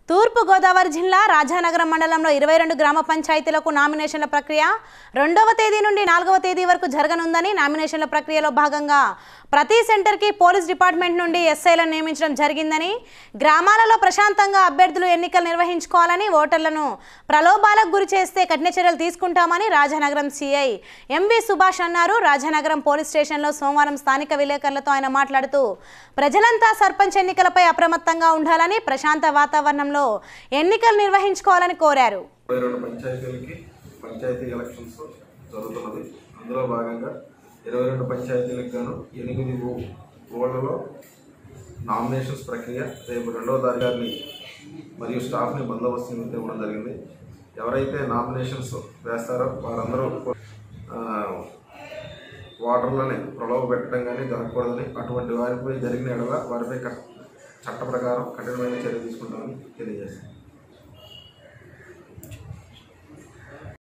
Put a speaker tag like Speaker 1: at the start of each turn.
Speaker 1: తూర్పు గోదావరి జిల్లా రాజానగరం మండలంలో ఇరవై రెండు గ్రామ పంచాయతీలకు నామినేషన్ల ప్రక్రియ రెండవ తేదీ నుండి నాలుగవ తేదీ వరకు జరగనుందని నామినేషన్ల ప్రక్రియలో భాగంగా ప్రతి సెంటర్కి పోలీస్ డిపార్ట్మెంట్ నుండి ఎస్ఐలను నియమించడం జరిగిందని గ్రామాలలో ప్రశాంతంగా అభ్యర్థులు ఎన్నికలు నిర్వహించుకోవాలని ఓటర్లను ప్రలోభాలకు గురి చేస్తే కఠిన చర్యలు తీసుకుంటామని రాజానగరం సిఐ ఎంవి సుభాష్ అన్నారు రాజానగరం పోలీస్ స్టేషన్లో సోమవారం స్థానిక విలేకరులతో ఆయన మాట్లాడుతూ ప్రజలంతా సర్పంచ్ ఎన్నికలపై అప్రమత్తంగా ఉండాలని ప్రశాంత వాతావరణంలో ఎన్నికలు నిర్వహించుకోవాలని కోరారు
Speaker 2: ఇరవై రెండు పంచాయతీలకి పంచాయతీ ఎలక్షన్స్ జరుగుతున్నది అందులో భాగంగా ఇరవై రెండు పంచాయతీలకు గాను ఎనిమిది ఊ- ఊళ్ళలో నామినేషన్స్ ప్రక్రియ రేపు రెండవ తారీఖుని మరియు స్టాఫ్ని బందోబస్తు నిమిత్తం ఇవ్వడం జరిగింది ఎవరైతే నామినేషన్స్ వేస్తారో వారందరూ ఆ, ఓటర్లని ప్రలోభ పెట్టడం కానీ జరగకూడదని అటువంటి వారిపై జరిగిన ఎడల వారిపై కట్- చట్ట ప్రకారం కఠినమైన చర్య తీసుకుంటామని